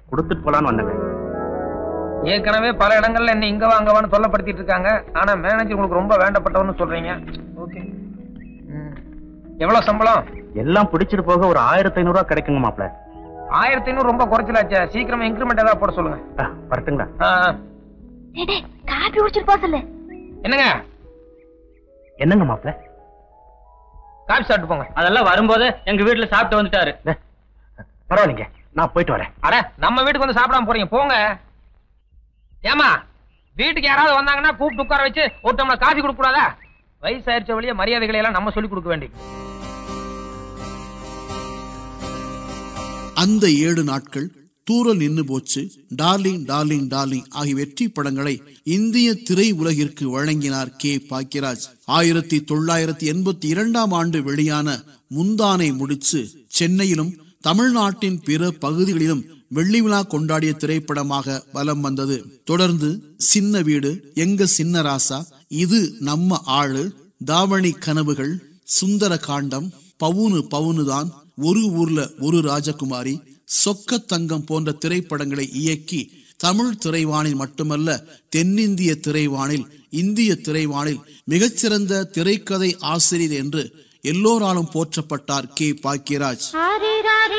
கொடுத்துட்டு போலான்னு வந்தேங்க ஏற்கனவே பல இடங்கள்ல என்ன இங்க வா அங்க வான்னு சொல்லப்படுத்திட்டு இருக்காங்க ஆனா மேனேஜர் உங்களுக்கு ரொம்ப வேண்டப்பட்டவன்னு சொல்றீங்க ஓகே எவ்வளவு சம்பளம் எல்லாம் பிடிச்சிட்டு போக ஒரு ஆயிரத்தி ஐநூறு ரூபா கிடைக்குங்க மாப்ள ஆயிரத்தி ஐநூறு ரொம்ப குறைச்சலாச்சே சீக்கிரமா இன்க்ரிமெண்ட் ஏதாவது போட சொல்லுங்க ஆ, வரட்டுங்களா ஆ, ஆ. டேய், டேய், காபி குடிச்சிட்டு போக சொல்லு என்னங்க என்னங்க மாப்ள காபி சாப்பிட்டு போங்க அதெல்லாம் வரும்போது எங்க வீட்டுல சாப்பிட்டு வந்துட்டாரு டே, பரவாயில்லைங்க நான் போயிட்டு வரேன் அட நம்ம வீட்டுக்கு வந்து சாப்பிடாம போறீங்க போங்க ஏமா வீட்டுக்கு யாராவது வந்தாங்கன்னா கூப்பிட்டு உட்கார வச்சு ஒரு டம்ளர் காஃபி கொடுக்க கூடாதா வயசாயிருச்ச வழிய மரியாதைகளை எல்லாம் நம்ம சொல்லி கொடுக்க வேண்டி அந்த ஏழு நாட்கள் தூரல் நின்னு போச்சு டார்லிங் டார்லிங் டார்லிங் ஆகிய வெற்றி படங்களை இந்திய திரை உலகிற்கு வழங்கினார் கே பாக்கியராஜ் ஆயிரத்தி தொள்ளாயிரத்தி எண்பத்தி இரண்டாம் ஆண்டு வெளியான முந்தானை முடிச்சு சென்னையிலும் தமிழ்நாட்டின் பிற பகுதிகளிலும் வெள்ளி விழா கொண்டாடிய திரைப்படமாக வலம் வந்தது தொடர்ந்து சின்ன வீடு எங்க சின்ன ராசா இது நம்ம ஆளு தாவணி கனவுகள் சுந்தர காண்டம் பவுனு பவுனுதான் ஒரு ஊர்ல ஒரு ராஜகுமாரி சொக்க தங்கம் போன்ற திரைப்படங்களை இயக்கி தமிழ் திரைவானில் மட்டுமல்ல தென்னிந்திய திரைவானில் இந்திய திரைவானில் மிகச்சிறந்த திரைக்கதை ஆசிரியர் என்று எல்லோராலும் போற்றப்பட்டார் கே பாக்கியராஜ் ஹரி